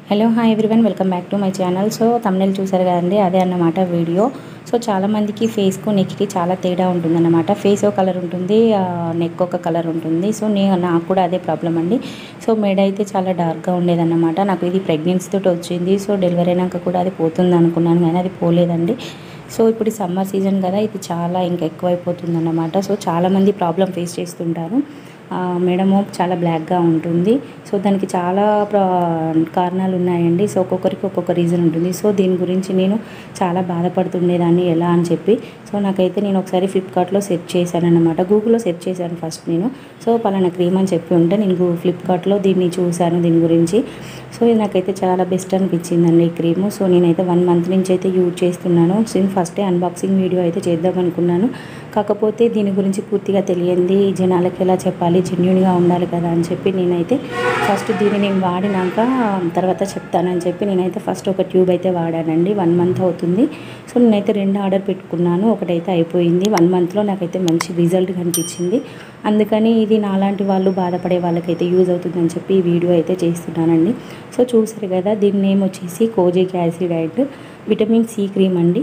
hello hi everyone welcome back to my channel so తమిళ చూసారు కదండి అదే అన్నమాట వీడియో సో చాలామందికి ఫేస్కు నెక్కి చాలా తేడా ఉంటుందన్నమాట ఫేస్ ఒక కలర్ ఉంటుంది నెక్ ఒక కలర్ ఉంటుంది సో నేను నాకు కూడా అదే ప్రాబ్లం అండి సో మెడ అయితే చాలా డార్క్గా ఉండేదన్నమాట నాకు ఇది ప్రెగ్నెన్సీ తోటి వచ్చింది సో డెలివరీ అయినాక కూడా అది పోతుంది అనుకున్నాను కానీ అది పోలేదండి సో ఇప్పుడు సమ్మర్ సీజన్ కదా ఇది చాలా ఇంకా ఎక్కువైపోతుంది అన్నమాట సో చాలామంది ప్రాబ్లం ఫేస్ చేస్తుంటారు ఆ, మెడము చాలా బ్లాక్గా ఉంటుంది సో దానికి చాలా ప్రా కారణాలు ఉన్నాయండి సో ఒక్కొక్కరికి ఒక్కొక్క రీజన్ ఉంటుంది సో దీని గురించి నేను చాలా బాధపడుతుండేదాన్ని ఎలా అని చెప్పి సో నాకైతే నేను ఒకసారి ఫ్లిప్కార్ట్లో సెర్చ్ చేశాను అనమాట గూగుల్లో సెర్చ్ చేశాను ఫస్ట్ నేను సో పలానా క్రీమ్ అని చెప్పి ఉంటే నేను గూ- ఫ్లిప్కార్ట్లో దీన్ని చూశాను దీని గురించి సో ఇది నాకైతే చాలా బెస్ట్ అనిపించిందండి ఈ క్రీము సో నేనైతే వన్ మంత్ నుంచి అయితే యూజ్ చేస్తున్నాను సో నేను ఫస్టే అన్బాక్సింగ్ వీడియో అయితే చేద్దాం అనుకున్నాను కాకపోతే దీని గురించి పూర్తిగా తెలియంది జనాలకి ఎలా చెప్పాలి జెన్యున్గా ఉండాలి కదా అని చెప్పి నేనైతే ఫస్ట్ దీన్ని నేను వాడినాక తర్వాత చెప్తానని చెప్పి నేనైతే ఫస్ట్ ఒక ట్యూబ్ అయితే వాడానండి వన్ మంత్ అవుతుంది సో నేనైతే రెండు ఆర్డర్ పెట్టుకున్నాను ఒకటైతే అయిపోయింది వన్ మంత్లో నాకైతే మంచి రిజల్ట్ కనిపించింది అందుకని ఇది నాలాంటి వాళ్ళు బాధపడే వాళ్ళకైతే యూజ్ అవుతుందని చెప్పి ఈ వీడియో అయితే చేస్తున్నానండి సో చూసారు కదా దీని నేమ్ వచ్చేసి kojic acid and vitamin C cream అండి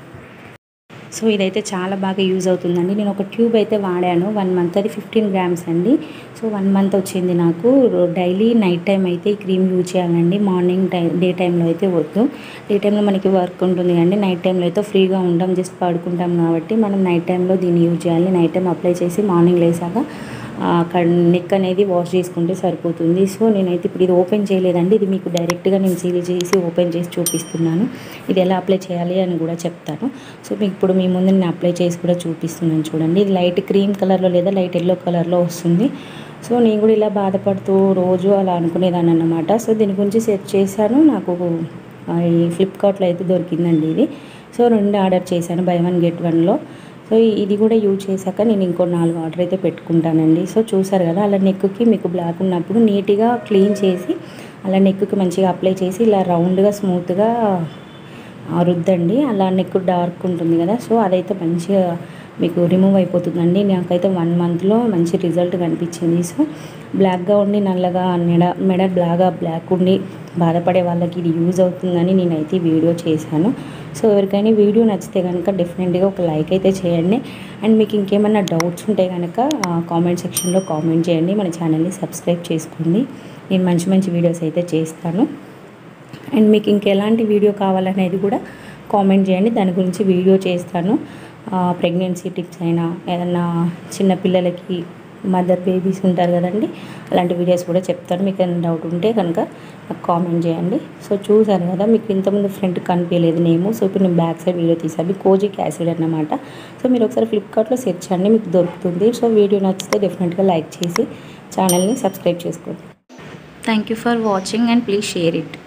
సో ఇదైతే చాలా బాగా యూజ్ అవుతుందండి నేను ఒక ట్యూబ్ అయితే వాడాను వన్ మంత్ అది ఫిఫ్టీన్ గ్రామ్స్ అండి సో వన్ మంత్ వచ్చింది నాకు డైలీ నైట్ టైం అయితే ఈ క్రీమ్ యూజ్ చేయాలండి మార్నింగ్ టైం డే టైంలో అయితే వద్దు డే టైంలో మనకి వర్క్ ఉంటుంది అండి నైట్ టైంలో అయితే ఫ్రీగా ఉంటాం జస్ట్ పడుకుంటాం కాబట్టి మనం నైట్ టైంలో దీన్ని యూజ్ చేయాలి నైట్ టైం అప్లై చేసి మార్నింగ్ లేసాక అక్కడ నెక్ అనేది వాష్ చేసుకుంటే సరిపోతుంది సో నేనైతే ఇప్పుడు ఇది ఓపెన్ చేయలేదండి ఇది మీకు డైరెక్ట్గా నేను సీల్ చేసి ఓపెన్ చేసి చూపిస్తున్నాను ఇది ఎలా అప్లై చేయాలి అని కూడా చెప్తాను సో మీకు ఇప్పుడు మీ ముందు నేను అప్లై చేసి కూడా చూపిస్తున్నాను చూడండి ఇది లైట్ క్రీమ్ కలర్లో లేదా లైట్ ఎల్లో కలర్లో వస్తుంది సో నేను కూడా ఇలా బాధపడుతూ రోజు అలా అనుకునేదాన్ని అన్నమాట సో దీని గురించి సెర్చ్ చేశాను నాకు ఆ, ఈ ఫ్లిప్కార్ట్లో అయితే దొరికిందండి ఇది సో రెండు ఆర్డర్ చేశాను బై వన్ గెట్ వన్లో సో ఇది కూడా యూజ్ చేశాక నేను ఇంకో నాలుగు ఆర్డర్ అయితే పెట్టుకుంటానండి సో చూసారు కదా అలా నెక్కి మీకు బ్లాక్ ఉన్నప్పుడు నీట్గా క్లీన్ చేసి అలా నెక్కి మంచిగా అప్లై చేసి ఇలా రౌండ్గా స్మూత్గా ఆ రుద్దండి అలా నెక్ డార్క్ ఉంటుంది కదా సో అదైతే మంచిగా మీకు రిమూవ్ అయిపోతుందండి నాకైతే వన్ మంత్లో మంచి రిజల్ట్ కనిపించింది సో బ్లాక్గా ఉండి నల్లగా మెడ మెడ బ్లాగా బ్లాక్ ఉండి బాధపడే వాళ్ళకి ఇది యూజ్ అవుతుందని నేనైతే ఈ వీడియో చేశాను సో ఎవరికైనా ఈ వీడియో నచ్చితే కనుక డెఫినెట్గా ఒక లైక్ అయితే చేయండి అండ్ మీకు ఇంకేమైనా డౌట్స్ ఉంటే కనుక కామెంట్ సెక్షన్లో కామెంట్ చేయండి మన ఛానల్ని సబ్స్క్రైబ్ చేసుకోండి నేను మంచి మంచి వీడియోస్ అయితే చేస్తాను అండ్ మీకు ఇంకెలాంటి వీడియో కావాలనేది కూడా కామెంట్ చేయండి దాని గురించి వీడియో చేస్తాను ప్రెగ్నెన్సీ టిప్స్ అయినా ఏదన్నా చిన్న పిల్లలకి మదర్ బేబీస్ ఉంటారు కదండి అలాంటి వీడియోస్ కూడా చెప్తాను మీకు ఏమైనా డౌట్ ఉంటే కనుక నాకు కామెంట్ చేయండి సో చూసారు కదా మీకు ఇంతకుముందు ఫ్రంట్ కనిపించలేదు నేము సో ఇప్పుడు నేను బ్యాక్ సైడ్ వీడియో తీసాను కోజిక్ యాసిడ్ అన్నమాట సో మీరు ఒకసారి ఫ్లిప్కార్ట్లో సెర్చ్ చేయండి మీకు దొరుకుతుంది సో వీడియో నచ్చితే డెఫినెట్గా లైక్ చేసి ఛానల్ని సబ్స్క్రైబ్ చేసుకోండి thank you for watching and please share it